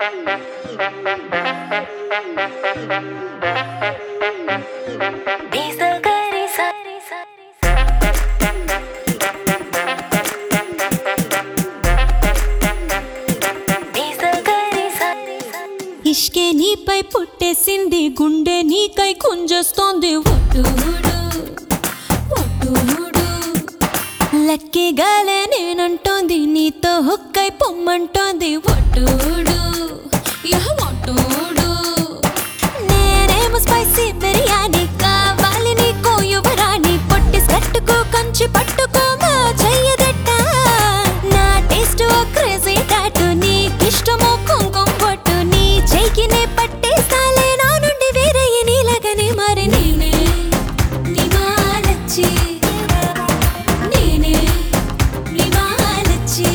ఇష్కే నీపై పుట్టేసింది గుండె నీకై కుంజొస్తోంది ఒట్టుడు ఒట్టుడు లక్కీ గాలే నేనంటోంది నీతో హుక్కై పొమ్మంటోంది ఒట్టుడు యహ ఒట్టుడు నేనేమో స్పైసీ బిర్యానీ కావాలి నీకో యువరాణి పొట్టి స్కట్టుకో కంచి పట్టుకో మా చెయ్యదట్ట నా టేస్ట్ ఓ క్రేజీ టాటు నీకిష్టమో కుంకుమ పొట్టు నీ చెయ్యికి నే పట్టేస్తాలే నా నుండి వేరే నీలాగనే మరి నేనే నివాలచ్చి నేనే నివాలచ్చి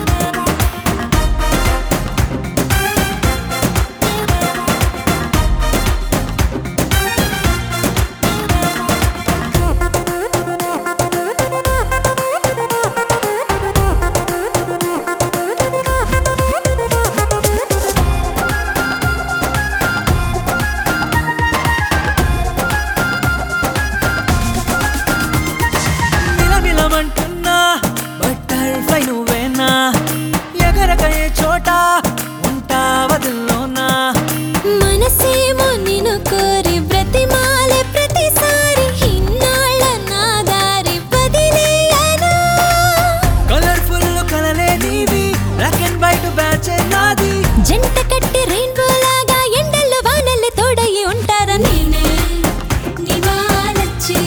మిలమిలమంటున్నా బట్టర్ ఫ్లై నువ్వేనా ఎగరకయే చోట ఉంటా వదిలోనా మనసేమో నిన్ను కోరి బ్రతిమాలే ప్రతిసారి ఇన్నాళ్ళ నా దారి వదిలేయనా కలర్ఫుల్ కలలే నీవి బ్లాక్ అండ్ వైట్ బ్యాచ్ నాది జంట కట్టి రెయిన్బో లాగా ఎండల్లో వానల్ని తోడయి ఉంటారా నేనే నివాలచ్చి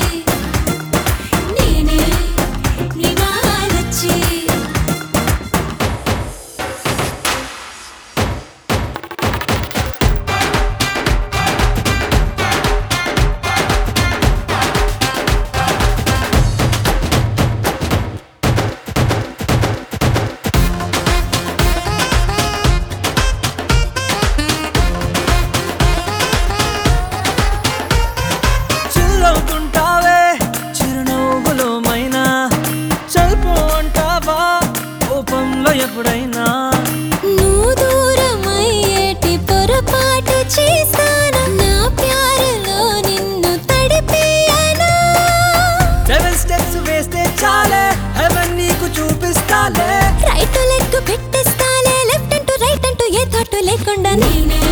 నేనే నివాలచ్చి చిల్లవుతుంటావే చిరునవ్వులో మైనా చల్పు అంటావా కోపంలో ఎప్పుడైనా నువ్వు దూరమయ్యేటి పొరపాటు చేశానా నా ప్యారులో నిన్ను తడిపేయనా సెవెన్ స్టెప్స్ వేస్తే చాలే హెవెన్ నీకు చూపిస్తాలే రైట్ లెగ్ పెట్టిస్తాలే లెఫ్ట్ అంటూ రైట్ అంటూ ఏ థాట్ లేకుండా నేనే